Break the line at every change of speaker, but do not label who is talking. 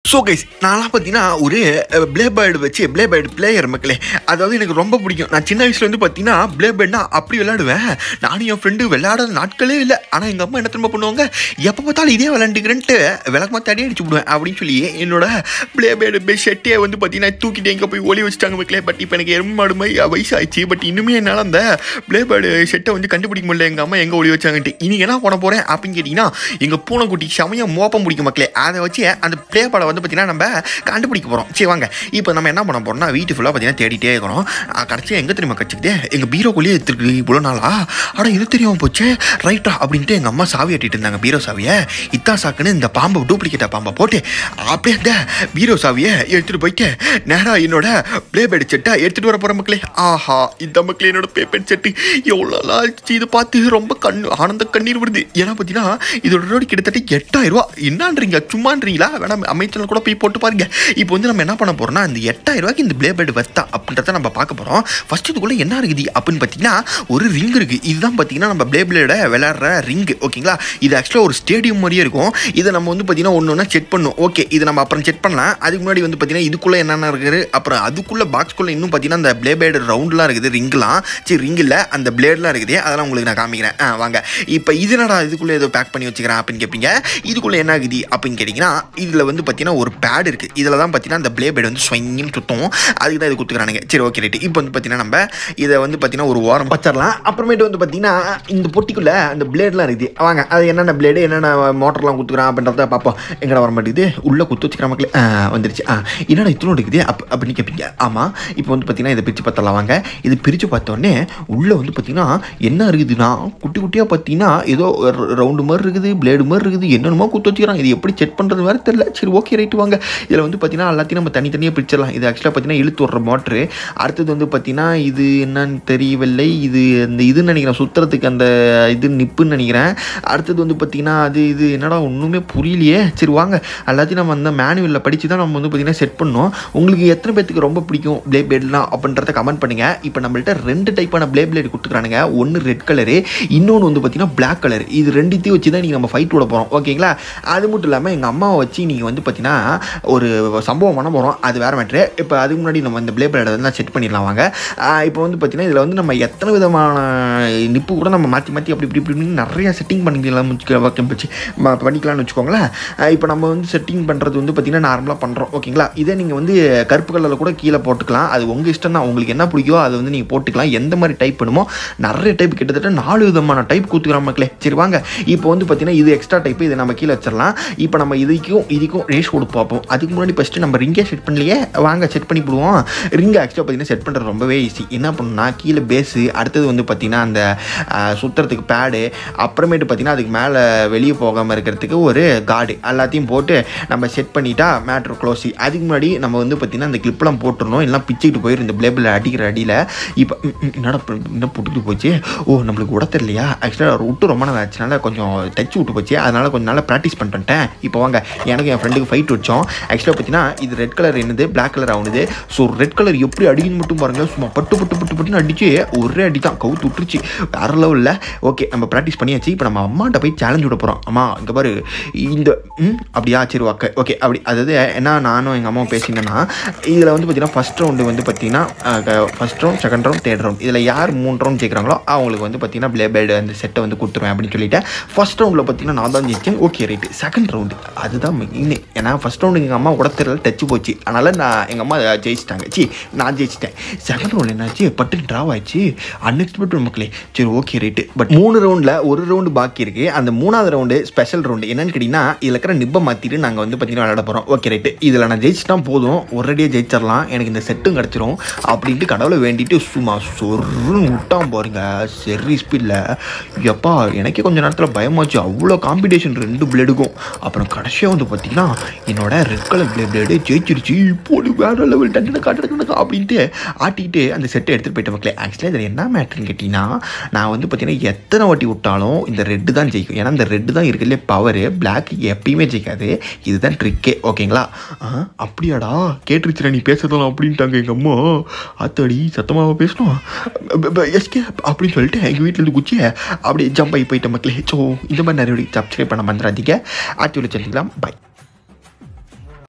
so guys நான்லாம் பார்த்தீங்கன்னா ஒரு ப்ளே பேர்டு வச்சு ப்ளே பேர்டு பிளேயர் மக்களே அதாவது எனக்கு ரொம்ப பிடிக்கும் நான் சின்ன வயசுல வந்து பார்த்தீங்கன்னா ப்ளே பேர்ட்னா அப்படி விளையாடுவேன் நானும் என் ஃப்ரெண்டு விளையாடாத நாட்களே இல்லை ஆனால் எங்கள் அம்மா என்ன திரும்ப பண்ணுவாங்க எப்போ பார்த்தாலும் இதே விளையாண்டுக்கிறேன்ட்டு விளக்கமாக தடி அடிச்சு விடுவேன் அப்படின்னு சொல்லி என்னோட ப்ளே பேர்டு பெட் ஷெட்டே வந்து பார்த்தீங்கன்னா தூக்கிட்டு எங்கே போய் ஒளி வச்சுட்டாங்க மக்களே பட் இப்போ எனக்கு எருமை மாடு மாதிரி வயசாச்சு பட் இன்னுமே என்னால் அந்த ப்ளே பேர்டு ஷெட்டை வந்து கண்டுபிடிக்க முடியல எங்கள் அம்மா எங்கே ஒளி வச்சாங்கன்ட்டு இன்னைக்கு என்ன பண்ண போகிறேன் அப்படின்னு கேட்டிங்கன்னா எங்கள் பூனைக்குட்டி செமையாக மோப்பம் பிடிக்கும் மக்களே அதை வச்சு அந்த ப்ளே பேர்டை வந்து பார்த்தீங்கன்னா நம்ம கண்டுபிடிக்க போகிறோம் சரி வாங்க இப்போ நம்ம என்ன பண்ண போகிறோம்னா வீட்டு ஃபுல்லாக பார்த்தீங்கன்னா தேடிட்டே இருக்கிறோம் கடைசி எங்கே தெரியுமா கிடச்சிக்கிட்டே எங்கள் பீரோக்குள்ளேயே எடுத்துருக்கு இவ்வளோ நாளா அட இது தெரியாம போச்சு ரைட்டா அப்படின்ட்டு எங்கள் அம்மா சாவி ஆட்டிட்டு இருந்தாங்க பீரோ சாவியை இத்தா சாக்குன்னு இந்த பாம்பை டூப்ளிகேட்டா பாம்பை போட்டு அப்படியே அந்த பீரோ சாவியை எடுத்துகிட்டு போயிட்டு நேராக என்னோட ப்ளே பேட் செட்டை எடுத்துகிட்டு வர போகிற மக்களே ஆஹா இந்த மக்களே என்னோட ப்ளே பேட் செட்டு எவ்வளோ ஆச்சு இதை பார்த்து ரொம்ப கண் ஆனந்த கண்ணீர் வருது ஏன்னா பார்த்தீங்கன்னா இதோட ரேட் கிட்டத்தட்ட எட்டாயிரம் ரூபா என்னன்றீங்க சும்மான்றீங்களா வேணாம் அமைச்சரில் கூட போய் போட்டு பாருங்க இப்போ வந்து நம்ம என்ன பண்ண போறோம்னா இந்த எட்டாயிரம் ரூபாய்க்கு இந்த ப்ளே பேட் வர்த்தா அப்படின்றத நம்ம பார்க்க போகிறோம் ஃபர்ஸ்ட் இதுக்குள்ளே என்ன இருக்குது அப்படின்னு பார்த்தீங்கன்னா ஒரு ரிங் இருக்குது இதுதான் பார்த்தீங்கன்னா நம்ம ப்ளே பிளேட விளையாடுற ரிங் ஓகேங்களா இது ஆக்சுவலாக ஒரு ஸ்டேடியம் மாதிரியே இருக்கும் இதை நம்ம வந்து பார்த்தீங்கன்னா ஒன்று ஒன்றா செக் பண்ணும் ஓகே இது நம்ம அப்புறம் செக் பண்ணலாம் அதுக்கு முன்னாடி வந்து பார்த்தீங்கன்னா இதுக்குள்ளே என்னென்ன இருக்குது அப்புறம் அதுக்குள்ளே பாக்ஸ்குள்ளே இன்னும் பார்த்தீங்கன்னா அந்த ப்ளே பேட் ரவுண்ட்லாம் இருக்குது ரிங்லாம் சரி ரிங் இல்லை அந்த பிளேட்லாம் இருக்குது அதெல்லாம் உங்களுக்கு நான் காமிக்கிறேன் ஆ வாங்க இப்போ இது என்னடா இதுக்குள்ளே ஏதோ பேக் பண்ணி வச்சுக்கிறேன் அப்படின்னு கேட்பீங்க இதுக்குள்ளே என்ன ஆகுது அப்படின்னு கேட்டிங்கன்னா இதில் வந்து பார்த்தீங்கன்னா ஒரு பேட் இருக்குது இதில் தான் பார்த்தீங்கன்னா அந்த ப்ளே பேட் வந்து ஸ்வங்கியும் சுத்தம் அதுக்கு தான் இது கொடுத்துக்கிறானுங்க சரி ஓகே ரைட்டு இப்போ வந்து பார்த்தீங்கன்னா நம்ம இதை வந்து பார்த்தீங்கன்னா ஒரு ஓரம் வச்சிடலாம் அப்புறமேட்டு வந்து பார்த்தீங்கன்னா இந்த பொட்டிக்குள்ளே அந்த பிளேட்லாம் இருக்குது வாங்க அது என்னென்ன பிளேடு என்னென்ன மோட்டர்லாம் கொடுத்துக்கிறான் அப்படின்றத பார்ப்போம் எங்கடா வர மாட்டேங்குது உள்ளே குத்து வச்சுக்கிற மக்களே ஆ, வந்துருச்சு ஆ என்னடா இத்தனை இருக்குது அப் அப்படின்னு கேட்பீங்க ஆமாம் இப்போ வந்து பார்த்தீங்கன்னா இதை பிரித்து பார்த்தலாம் வாங்க இது பிரித்து பார்த்தோன்னே உள்ளே வந்து பார்த்தீங்கன்னா என்ன இருக்குதுன்னா குட்டி குட்டியாக பார்த்தீங்கன்னா ஏதோ ரவுண்டு மாதிரி இருக்குது பிளேடு மாதிரி இருக்குது என்னென்னமோ குத்து வச்சுக்கிறாங்க இது எப்படி செக் பண்ணுறது வேறு தெரியல சரி ஓகே ரைட்டு வாங்க இதில் வந்து பார்த்தீங்கன்னா எல்லாத்தையும் நம்ம தனித்தனியாக பிரிச்சிடலாம் இது ஆக்சுவலாக பார்த்தீங்கன்னா இழுத்து விட்ற மோட்ரு அடுத்தது வந்து பார்த்தீங்கன்னா இது என்னன்னு தெரியவில்லை இது அந்த இதுன்னு நினைக்கிறேன் சுற்றுறதுக்கு அந்த இது நிப்புன்னு நினைக்கிறேன் அடுத்தது வந்து பார்த்தீங்கன்னா அது இது என்னடா ஒன்றுமே புரியலையே சரி வாங்க எல்லாத்தையும் நம்ம அந்த மேனுவலில் படித்து தான் நம்ம வந்து பார்த்தீங்கன்னா செட் பண்ணோம் உங்களுக்கு எத்தனை பேத்துக்கு ரொம்ப பிடிக்கும் ப்ளே பிளேட்லாம் அப்படின்றத கமெண்ட் பண்ணுங்கள் இப்போ நம்மள்ட்ட ரெண்டு டைப்பான ப்ளே பிளேட் கொடுத்துக்கிறானுங்க ஒன்று ரெட் கலரு இன்னொன்று வந்து பார்த்தீங்கன்னா பிளாக் கலர் இது ரெண்டுத்தையும் வச்சு தான் நீங்கள் நம்ம ஃபைட் விட போகிறோம் ஓகேங்களா அது மட்டும் இல்லாமல் எங்கள் அம்மாவை வச்சு நீங்கள் வந்து பார்த்தீங்கன்னா ஒரு சம்பவம் பண்ண போகிறோம் அது வேறு மேட்ரு இப்போ அதுக்கு முன்னாடி நம்ம இந்த ப்ளே பிளேடை வந்து செட் பண்ணிடலாம் வாங்க ஆஹ் இப்போ வந்து பார்த்தீங்கன்னா இதில் வந்து நம்ம எத்தனை விதமான நிப்பு கூட நம்ம மாற்றி மாற்றி அப்படி இப்படி இப்படின்னு நிறைய செட்டிங் பண்ணிக்கலாம் வச்சு ம- பண்ணிக்கலாம்னு வச்சுக்கோங்களேன் ஆஹ் இப்போ நம்ம வந்து செட்டிங் பண்ணுறது வந்து பார்த்திங்கன்னா நார்மலாக பண்ணுறோம் ஓகேங்களா இதே நீங்கள் வந்து கருப்பு கலரில் கூட கீழே போட்டுக்கலாம் அது உங்கள் இஷ்டம் தான் உங்களுக்கு என்ன பிடிக்கோ அதை வந்து நீங்கள் போட்டுக்கலாம் எந்த மாதிரி டைப் பண்ணுமோ நிறைய டைப் கிட்டத்தட்ட நாலு விதமான டைப் கொடுத்துக்கிறோம் மக்களே சரி வாங்க இப்போ வந்து பார்த்தீங்கன்னா இது எக்ஸ்ட்ரா டைப் இதை நம்ம கீழே வச்சிடலாம் இப்போ நம்ம இதுக்கும் இதுக்கும் ரேஷ் கொடுத்து பார்ப்போம் அதுக்கு முன்னாடி ஃபஸ்ட்டு நம்ம ரிங்கே செட் பண்ணலையே வாங்க செட் பண்ணி போடுவோம் ரிங்கை ஆக்சுவலாக பார்த்தீங்கன்னா செட் பண்ணுறது ரொம்பவே ஈஸி என்ன பண்ணணும்னா கீழே பேஸு அடுத்தது வந்து பார்த்தீங்கன்னா அந்த ஆஹ், சுத்துறதுக்கு பேடு அப்புறமேட்டு பார்த்தீங்கன்னா அதுக்கு மேலே வெளியே போகாமல் இருக்கிறதுக்கு ஒரு கார்டு எல்லாத்தையும் போட்டு நம்ம செட் பண்ணிட்டா மேட்ரு க்ளோஸி அதுக்கு முன்னாடி நம்ம வந்து பார்த்தீங்கன்னா அந்த கிளிப்லாம் போட்டுருணும் எல்லாம் பிச்சுக்கிட்டு போயிடும் இந்த பிளேபிள் அடிக்கிற அடியில் இப்போ ம், ம், என்னடா இப்ப இன்னும் புட்டுக்கிட்டு போச்சு ஓ நம்மளுக்கு விட தெரியலையா ஆக்சுவலாக விட்டு ரொம்ப நாள் ஆச்சுனால கொஞ்சம் டச் விட்டு போச்சு அதனால் கொஞ்சம் நாளாக ப்ராக்டிஸ் பண்ணிட்டேன் இப்போ வாங்க எனக்கு என் ஃப்ரெண்டுக்கு ஃபைட் வச்சோம் ஆக்சுவலாக பார்த்தீங்கன்னா இது ரெட் கலர் என்னது பிளாக் கலர் ஆகுது ஸோ ரெட் கலர் எப்படி அடிக்குன்னு மட்டும் பாருங்க சும்மா பட்டு பட்டு பட்டு பட்டுன்னு அடிச்சு ஒரே அடி தான் கவுத்து விட்டுருச்சு வேற லெவலில் ஓகே நம்ம ப்ராக்டிஸ் பண்ணியாச்சு இப்போ நம்ம அம்மாட்ட போய் சேலஞ்ச் விட போகிறோம் அம்மா இங்கே பாரு இந்த ம் அப்படியா சரி ஓகே ஓகே அப்படி அதாவது என்ன நானும் எங்கள் அம்மாவும் பேசிங்கன்னா இதில் வந்து பார்த்தீங்கன்னா ஃபஸ்ட் ரவுண்டு வந்து பார்த்தீங்கன்னா first round second round third round இதில் யார் மூணு ரவுண்ட் ஜெயிக்கிறாங்களோ அவங்களுக்கு வந்து பார்த்தீங்கன்னா ப்ளே பேர்டு அந்த செட்டை வந்து கொடுத்துருவேன் அப்படின்னு சொல்லிட்டு ஃபஸ்ட் ரவுண்டில் பார்த்தீங்கன்னா நான் தான் ஜெயிச்சேன் ஓகே ரைட்டு செகண்ட் ரவுண்டு அதுதான் மெயின் ஏன்னா ஃபஸ்ட் ரவுண்டு எங்கள் அம்மா உடத்துல டச்சு போச்சு அதனால் நான் எங்கள் அம்மா ஜெயிச்சிட்டாங்க சி நான் ஜெயிச்சிட்டேன் செகண்ட் ரவுண்ட் என்னாச்சு பட்டு ட்ராவ் ஆயிடுச்சு அன்எக்ஸ்பெக்டட் மக்களே சரி ஓகே ரைட்டு பட் மூணு ரவுண்டில் ஒரு ரவுண்டு பாக்கி இருக்குது அந்த மூணாவது ரவுண்டு ஸ்பெஷல் ரவுண்டு என்னன்னு கேட்டிங்கன்னா இதில் இருக்கிற நிப்பை மாற்றிட்டு நாங்கள் வந்து பார்த்தீங்கன்னா விளையாட போகிறோம் ஓகே ரைட்டு இதில் நான் ஜெயிச்சிட்டா போதும் ஒரேடியாக ஜெயிச்சிடலாம் எனக்கு இந்த செட்டும் கிடச்சிரும் அப்படின்ட்டு கடவுளை வேண்டிட்டு சும்மா சொருன்னு விட்டான் பாருங்க சரி ஸ்பீடில் எப்பா எனக்கே கொஞ்ச நேரத்தில் பயமாச்சு அவ்வளோ காம்படிஷன் ரெண்டு பிளேடுக்கும் அப்புறம் கடைசியாக வந்து பார்த்தீங்கன்னா என்னோட ரெட் கலர் பிளே பிளேடு ஜெயிச்சிருச்சு போடு வேற லெவல் டண்டு காட்டு அப்படின்ட்டு ஆட்டிக்கிட்டு அந்த செட்டை எடுத்துகிட்டு போயிட்ட மக்களே ஆக்சுவலாக இதில் என்ன மேட்ருன்னு கேட்டிங்கன்னா நான் வந்து பார்த்தீங்கன்னா எத்தனை வாட்டி விட்டாலும் இந்த ரெட்டு தான் ஜெயிக்கும் ஏன்னா இந்த ரெட்டு தான் இருக்கிறதுலே பவரு பிளாக் எப்பயுமே ஜெயிக்காது இதுதான் ட்ரிக்கே ஓகேங்களா ஆ, அப்படியாடா கேட்டுருச்சுடா நீ பேசுறதெல்லாம் அப்படின்ட்டாங்க எங்கள் அம்மா அத்தாடி சத்தமாக பேசணும் எஸ்கே அப்படின்னு சொல்லிட்டு எங்கள் வீட்டிலேருந்து குச்சி அப்படியே ஜம்ப் ஆகி போயிட்ட மக்களே ஸோ இந்த மாதிரி நிறைய சப்ஸ்கிரைப் பண்ண மறந்துடாதீங்க ஆக்டிவில் சந்திக்கலாம் பை